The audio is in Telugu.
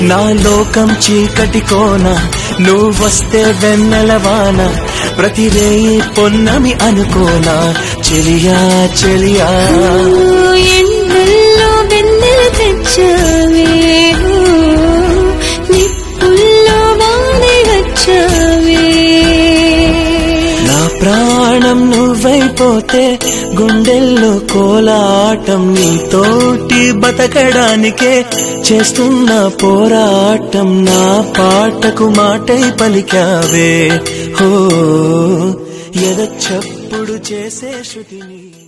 నా లోకం చీకటి కోన నువ్వొస్తే వెన్నెలవాన ప్రతి రేయి పొన్నమి అనుకోనా చెలియా చెలియా ఎండల్లో వెన్నెల తెచ్చావే నిప్పుల్లో వానే వచ్చావే నా ప్రాణం నువ్వైపోతే గుండెల్లో కోలాటం నీతోటి బతకడానికే చేస్తున్న పోరాటం నా పాటకు మాటై పలికావే హో ఎద చప్పుడు చేసే శృతిని